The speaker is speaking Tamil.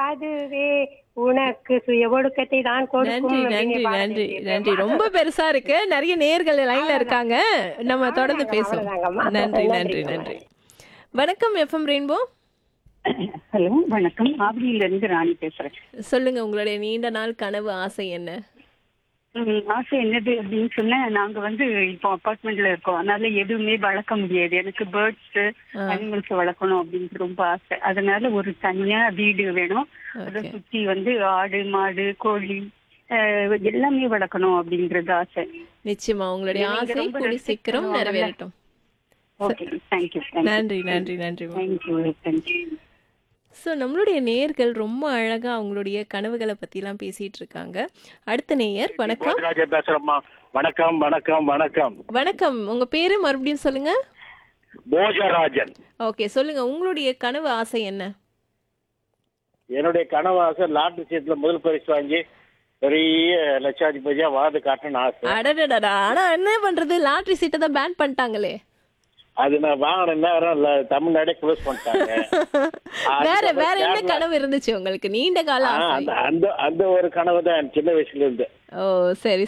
அதுவே உனக்கு சுய ஒடுக்கத்தை தான் நன்றி கொடுக்கும் நன்றி அப்படிங்கிற பாடல் நன்றி இருக்கு. நன்றி ரொம்ப பெருசா இருக்கு நிறைய நேர்கள் லைன்ல இருக்காங்க நம்ம தொடர்ந்து அவ்வளவுதாங்க, பேசுவோம் அவ்வளவுதாங்கம்மா. நன்றி நன்றி, நன்றி நன்றி வணக்கம் எஃப்எம் ரெயின்போ ஹலோ வணக்கம் ஆவடியில இருந்து ராணி பேசுறேன் சொல்லுங்க உங்களுடைய நீண்ட நாள் கனவு ஆசை என்ன ம், ஆசை என்னது அப்படின்னு சொன்னா நாங்க வந்து இப்போ அபார்ட்மெண்ட்ல இருக்கோம் அதனால எதுவுமே வளர்க்க முடியாது எனக்கு பேர்ட்ஸ் அனிமல்ஸ் வளர்க்கணும் அப்படின்னு ரொம்ப ஆசை அதனால ஒரு தனியா வீடு வேணும் அதை Okay. சுத்தி வந்து ஆடு மாடு கோழி அஹ், எல்லாமே வளர்க்கணும் அப்படின்றது ஆசை நிச்சயமா உங்களுடைய நீங்க ஆசை ரொம்ப கூடி respect சீக்கிரம் பண்ணுவாங்கல்ல? நிறைவேறட்டும் ஓகே தேங்க்யூ நன்றி நன்றி நன்றி தேங்க்யூ தேங்க்யூ ஸோ நம்மளுடைய நேயர்கள் ரொம்ப அழகா அவங்களுடைய கனவுகளை பத்திலாம் பேசிட்டு இருக்காங்க அடுத்த நேயர் வணக்கம் ராஜா பேசுறேம்மா வணக்கம் வணக்கம் வணக்கம் வணக்கம் உங்க பேரு மறுபடியும் சொல்லுங்க போஜராஜன் ஓகே சொல்லுங்க உங்களுடைய கனவு ஆசை என்ன என்னுடைய கனவு ஆசை லாட்டரி சீட்ல முதல் பரிசு வாங்கி பெரிய லட்சாதிபதியா வாழ்ந்து காட்டணும்னு ஆசை அடடடடா ஆனா என்ன பண்றது லாட்டரி சீட்டை தான் பேன் பண்ணிட்டாங்களே அது நான் வாங்கின நேரம் இல்ல- தமிழ்நாடே க்ளோஸ் பண்ணிட்டாங்க வேற அதுக்கப்புறம் வேற என்ன கேரளா- கனவு இருந்துச்சு உங்களுக்கு நீண்ட கால ஆ, ஆசை அந்த அந்த அந்த ஒரு கனவு தான் சின்ன வயசுல இருந்து ஓ சரி